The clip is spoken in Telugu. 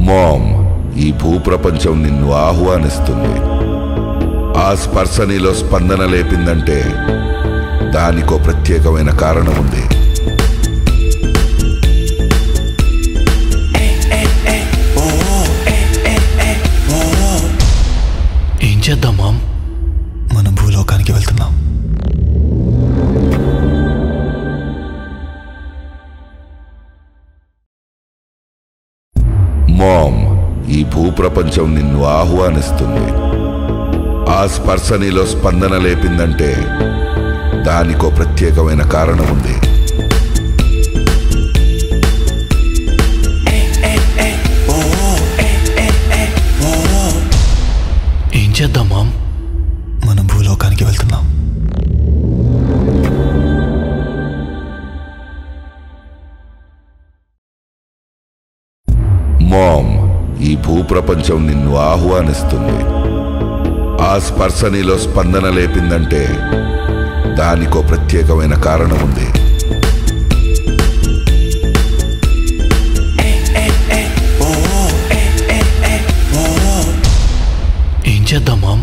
మామ్ ఈ భూప్రపంచం నిన్ను ఆహ్వానిస్తుంది ఆ స్పర్శ నీలో స్పందన లేపిందంటే దానికో ప్రత్యేకమైన కారణం ఉంది ఏం చేద్దాం మామ్ మనం భూలోకానికి వెళ్తున్నాం మామ్ ఈ భూప్రపంచం నిన్ను ఆహ్వానిస్తుంది ఆ స్పర్శ నీలో స్పందన లేపిందంటే దానికో ప్రత్యేకమైన కారణం ఉంది ఏం చేద్దాం మామ్ మనం భూలోకానికి వెళ్తున్నాం మామ్ ఈ భూప్రపంచం నిన్ను ఆహ్వానిస్తుంది ఆ స్పర్శ నీలో స్పందన లేపిందంటే దానికో ప్రత్యేకమైన కారణం ఉంది ఏం చేద్దాం మామ్